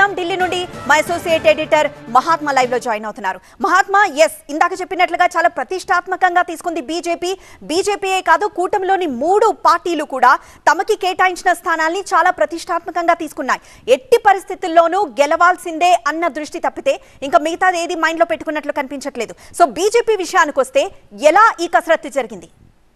చూస్తున్నాం ఢిల్లీ నుండి మా అసోసియేట్ ఎడిటర్ మహాత్మా లైవ్ లో జాయిన్ అవుతున్నారు మహాత్మా ఎస్ ఇందాక చెప్పినట్లుగా చాలా ప్రతిష్టాత్మకంగా తీసుకుంది బీజేపీ బీజేపీయే కాదు కూటమిలోని మూడు పార్టీలు కూడా తమకి కేటాయించిన స్థానాల్ని చాలా ప్రతిష్టాత్మకంగా తీసుకున్నాయి ఎట్టి పరిస్థితుల్లోనూ గెలవాల్సిందే అన్న దృష్టి తప్పితే ఇంకా మిగతాది ఏది మైండ్ లో పెట్టుకున్నట్లు కనిపించట్లేదు సో బీజేపీ విషయానికి వస్తే ఎలా ఈ కసరత్తు జరిగింది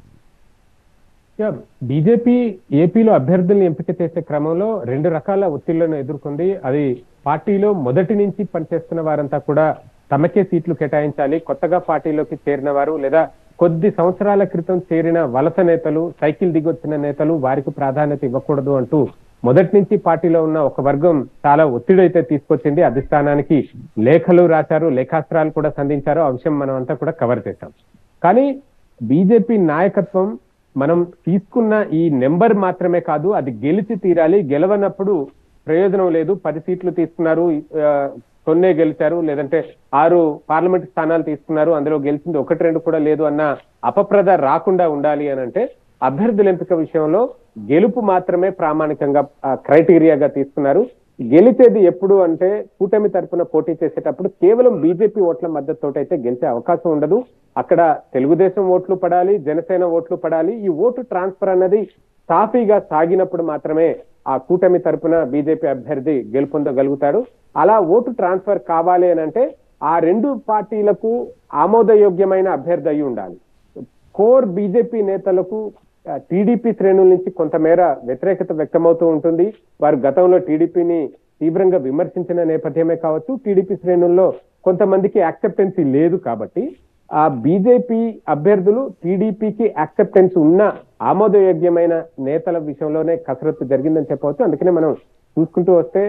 బీజేపీ ఏపీలో అభ్యర్థుల్ని ఎంపిక చేసే క్రమంలో రెండు రకాల ఒత్తిళ్లను ఎదుర్కొంది అది పార్టీలో మొదటి నుంచి పనిచేస్తున్న వారంతా కూడా తమకే సీట్లు కేటాయించాలి కొత్తగా పార్టీలోకి చేరిన వారు లేదా కొద్ది సంవత్సరాల క్రితం చేరిన వలస నేతలు సైకిల్ దిగొచ్చిన నేతలు వారికి ప్రాధాన్యత ఇవ్వకూడదు అంటూ మొదటి నుంచి పార్టీలో ఉన్న ఒక వర్గం చాలా ఒత్తిడి అయితే తీసుకొచ్చింది అధిష్టానానికి లేఖలు రాశారు లేఖాస్త్రాలు కూడా సంధించారు ఆ విషయం మనం అంతా కూడా కవర్ చేశాం కానీ బీజేపీ నాయకత్వం మనం తీసుకున్న ఈ నెంబర్ మాత్రమే కాదు అది గెలిచి తీరాలి గెలవనప్పుడు ప్రయోజనం లేదు పది సీట్లు తీసుకున్నారు ఆ, కొన్నే గెలిచారు లేదంటే ఆరు పార్లమెంట్ స్థానాలు తీసుకున్నారు అందులో గెలిచింది ఒకటి రెండు కూడా లేదు అన్న అపప్రద రాకుండా ఉండాలి అని అంటే అభ్యర్థుల ఎంపిక విషయంలో గెలుపు మాత్రమే ప్రామాణికంగా ఆ, క్రైటీరియాగా తీసుకున్నారు గెలిచేది ఎప్పుడు అంటే కూటమి తరపున పోటీ చేసేటప్పుడు కేవలం బీజేపీ ఓట్ల మద్దతుతో అయితే గెలిచే అవకాశం ఉండదు అక్కడ తెలుగుదేశం ఓట్లు పడాలి జనసేన ఓట్లు పడాలి ఈ ఓటు ట్రాన్స్ఫర్ అన్నది సాఫీగా సాగినప్పుడు మాత్రమే ఆ కూటమి తరపున బీజేపీ అభ్యర్థి గెలుపొందగలుగుతాడు అలా ఓటు ట్రాన్స్ఫర్ కావాలి అని అంటే ఆ రెండు పార్టీలకు ఆమోదయోగ్యమైన అభ్యర్థి అయి ఉండాలి కోర్ బీజేపీ నేతలకు ఆ, టీడీపీ శ్రేణుల నుంచి కొంతమేర వ్యతిరేకత వ్యక్తమవుతూ ఉంటుంది వారు గతంలో టీడీపీని తీవ్రంగా విమర్శించిన నేపథ్యమే కావచ్చు టీడీపీ శ్రేణుల్లో కొంతమందికి యాక్సెప్టెన్సీ లేదు కాబట్టి ఆ బీజేపీ అభ్యర్థులు టీడీపీకి యాక్సెప్టెన్స్ ఉన్న ఆమోదయోగ్యమైన నేతల విషయంలోనే కసరత్తు జరిగిందని చెప్పవచ్చు అందుకనే మనం చూసుకుంటూ వస్తే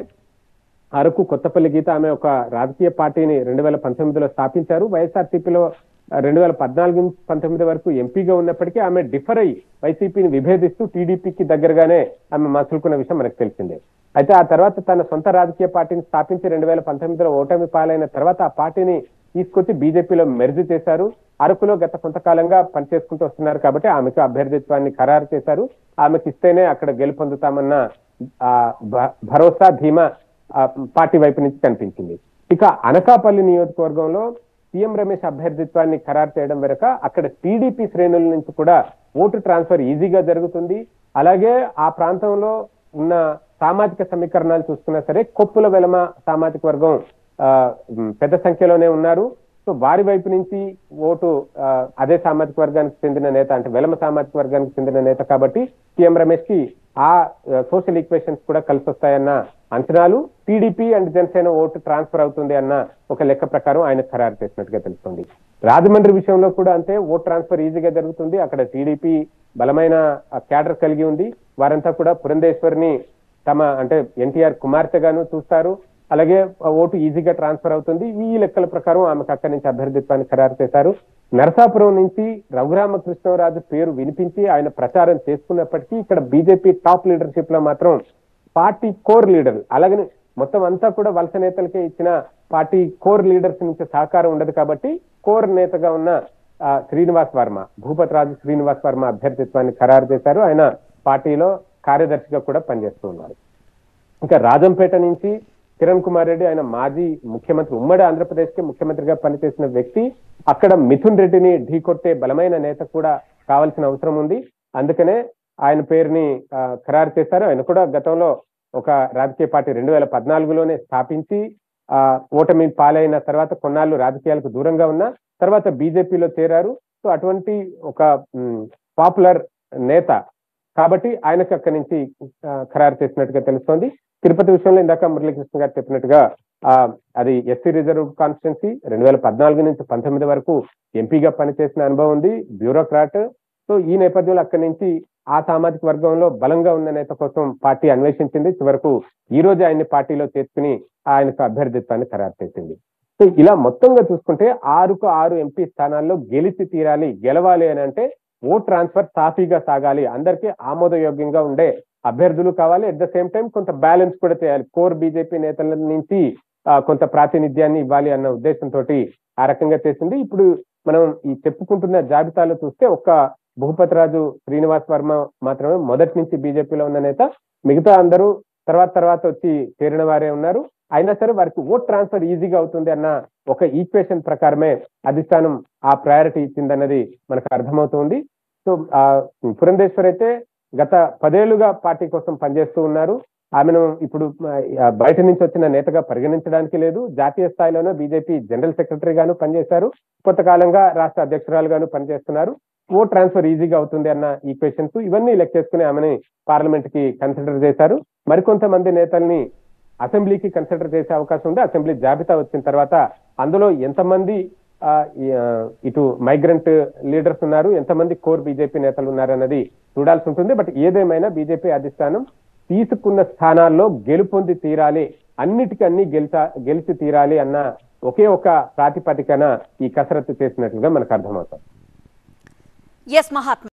అరకు కొత్తపల్లి గీత ఆమె ఒక రాజకీయ పార్టీని రెండు వేల పంతొమ్మిదిలో స్థాపించారు వైఎస్ఆర్సీపీలో రెండు వేల పద్నాలుగు నుంచి పంతొమ్మిది వరకు ఎంపీగా ఉన్నప్పటికీ ఆమె డిఫర్ అయ్యి వైసీపీని విభేదిస్తూ టీడీపీకి దగ్గరగానే ఆమె మసులుకున్న విషయం మనకు తెలిసిందే అయితే ఆ తర్వాత తన సొంత రాజకీయ పార్టీని స్థాపించి రెండు వేల పంతొమ్మిదిలో ఓటమి పాలైన తర్వాత ఆ పార్టీని తీసుకొచ్చి బీజేపీలో మెర్జ్ చేశారు అరకులో గత కొంతకాలంగా పనిచేసుకుంటూ వస్తున్నారు కాబట్టి ఆమెకు అభ్యర్థిత్వాన్ని ఖరారు చేశారు ఆమెకి ఇస్తేనే అక్కడ గెలుపొందుతామన్న ఆ, భ- భరోసా ధీమా ఆ, పార్టీ వైపు నుంచి కనిపించింది ఇక అనకాపల్లి నియోజకవర్గంలో సీఎం రమేష్ అభ్యర్థిత్వాన్ని ఖరారు చేయడం వెనుక అక్కడ టీడీపీ శ్రేణుల నుంచి కూడా ఓటు ట్రాన్స్ఫర్ ఈజీగా జరుగుతుంది అలాగే ఆ ప్రాంతంలో ఉన్న సామాజిక సమీకరణాలు చూసుకున్నా సరే కొప్పుల వెలమ సామాజిక వర్గం ఆ, ఉమ్, పెద్ద సంఖ్యలోనే ఉన్నారు సో వారి వైపు నుంచి ఓటు ఆ, అదే సామాజిక వర్గానికి చెందిన నేత అంటే వెలమ సామాజిక వర్గానికి చెందిన నేత కాబట్టి సీఎం రమేష్ కి ఆ సోషల్ ఈక్వేషన్స్ కూడా కలిసి వస్తాయన్న అంచనాలు TDP and Janasena vote transfer అవుతుంది అన్న ఒక లెక్క ప్రకారం ఆయన ఖరారు చేసినట్టుగా తెలుస్తుంది రాజమండ్రి విషయంలో కూడా అంతే ఓట్ ట్రాన్స్ఫర్ ఈజీగా జరుగుతుంది అక్కడ టీడీపీ బలమైన క్యాడర్ కలిగి ఉంది వారంతా కూడా పురంధేశ్వరిని తమ అంటే ఎన్టీఆర్ కుమార్తెగాను చూస్తారు అలాగే ఆ ఓటు ఈజీగా ట్రాన్స్ఫర్ అవుతుంది ఈ లెక్కల ప్రకారం ఆమెకు అక్కడి నుంచి అభ్యర్థిత్వాన్ని ఖరారు చేశారు నరసాపురం నుంచి రఘురామకృష్ణరాజు పేరు వినిపించి ఆయన ప్రచారం చేసుకున్నప్పటికీ ఇక్కడ బీజేపీ టాప్ లీడర్షిప్ లో మాత్రం పార్టీ కోర్ లీడర్ అలాగని మొత్తం అంతా కూడా వలస నేతలకే ఇచ్చిన పార్టీ కోర్ లీడర్స్ నుంచి సహకారం ఉండదు కాబట్టి కోర్ నేతగా ఉన్న ఆ, శ్రీనివాస్ వర్మ భూపతి రాజు శ్రీనివాస్ వర్మ అభ్యర్థిత్వాన్ని ఖరారు చేశారు ఆయన పార్టీలో కార్యదర్శిగా కూడా పనిచేస్తూ ఉన్నారు ఇంకా రాజంపేట నుంచి కిరణ్ కుమార్ రెడ్డి ఆయన మాజీ ముఖ్యమంత్రి ఉమ్మడి ఆంధ్రప్రదేశ్ కి ముఖ్యమంత్రిగా పనిచేసిన వ్యక్తి అక్కడ మిథున్ రెడ్డిని ఢీకొట్టే బలమైన నేత కూడా కావాల్సిన అవసరం ఉంది అందుకనే ఆయన పేరుని ఆ, ఖరారు చేశారు ఆయన కూడా గతంలో ఒక రాజకీయ పార్టీ రెండు వేల పద్నాలుగులోనే స్థాపించి ఆ ఓటమి పాలైన తర్వాత కొన్నాళ్ళు రాజకీయాలకు దూరంగా ఉన్న తర్వాత బీజేపీలో చేరారు సో అటువంటి ఒక పాపులర్ నేత కాబట్టి ఆయనకు అక్కడి నుంచి ఆ, ఖరారు చేసినట్టుగా తెలుస్తోంది తిరుపతి విషయంలో ఇందాక మురళీకృష్ణ గారు చెప్పినట్టుగా ఆ అది ఎస్సీ రిజర్వ్ కాన్స్టిట్యున్సీ రెండు వేల పద్నాలుగు నుంచి పంతొమ్మిది వరకు ఎంపీగా పనిచేసిన అనుభవం ఉంది బ్యూరోక్రాట్ సో ఈ నేపథ్యంలో అక్కడి నుంచి ఆ సామాజిక వర్గంలో బలంగా ఉన్న నేత కోసం పార్టీ అన్వేషించింది చివరకు ఈ రోజు ఆయన్ని పార్టీలో చేర్చుకుని ఆయనకు అభ్యర్థిత్వాన్ని ఖరారు చేసింది సో ఇలా మొత్తంగా చూసుకుంటే ఆరుకు ఆరు ఎంపీ స్థానాల్లో గెలిచి తీరాలి గెలవాలి అని అంటే ఓట్ ట్రాన్స్ఫర్ సాఫీగా సాగాలి అందరికీ ఆమోదయోగ్యంగా ఉండే అభ్యర్థులు కావాలి అట్ ద సేమ్ టైం కొంత బ్యాలెన్స్ కూడా చేయాలి కోర్ బీజేపీ నేతల నుంచి ఆ, కొంత ప్రాతినిధ్యాన్ని ఇవ్వాలి అన్న ఉద్దేశంతో ఆ రకంగా చేసింది ఇప్పుడు మనం ఈ చెప్పుకుంటున్న జాబితాలో చూస్తే ఒక్క భూపతిరాజు శ్రీనివాస్ వర్మ మాత్రమే మొదటి నుంచి బీజేపీలో ఉన్న నేత మిగతా అందరూ తర్వాత తర్వాత వచ్చి చేరిన వారే ఉన్నారు అయినా సరే వారికి ఓట్ ట్రాన్స్ఫర్ ఈజీగా అవుతుంది అన్న ఒక ఈక్వేషన్ ప్రకారమే అధిష్టానం ఆ ప్రయారిటీ ఇచ్చిందన్నది మనకు అర్థమవుతుంది సో ఆ పురంధేశ్వర్ అయితే గత పదేళ్లుగా పార్టీ కోసం పనిచేస్తూ ఉన్నారు ఆమెను ఇప్పుడు ఆ, బయట నుంచి వచ్చిన నేతగా పరిగణించడానికి లేదు జాతీయ స్థాయిలోనే బీజేపీ జనరల్ సెక్రటరీ గాను పనిచేశారు కొంతకాలంగా రాష్ట్ర అధ్యక్షురాలుగాను పనిచేస్తున్నారు ఓట్ ట్రాన్స్ఫర్ ఈజీగా అవుతుంది అన్న ఈక్వేషన్స్ ఇవన్నీ లెక్కేసుకుని ఆమెని పార్లమెంట్ కి కన్సిడర్ చేశారు మరికొంతమంది నేతల్ని అసెంబ్లీకి కన్సిడర్ చేసే అవకాశం ఉంది అసెంబ్లీ జాబితా వచ్చిన తర్వాత అందులో ఎంతమంది ఆ, ఈ, ఆ, ఇటు మైగ్రెంట్ లీడర్స్ ఉన్నారు ఎంతమంది కోర్ బీజేపీ నేతలు ఉన్నారు అన్నది చూడాల్సి ఉంటుంది బట్ ఏదేమైనా బీజేపీ అధిష్టానం తీసుకున్న స్థానాల్లో గెలుపొంది తీరాలి అన్నిటికీ అన్ని గెలిచా గెలిచి తీరాలి అన్న ఒకే ఒక ప్రాతిపదికన ఈ కసరత్తు చేసినట్లుగా మనకు అర్థమవుతుంది ఎస్ మహాత్మా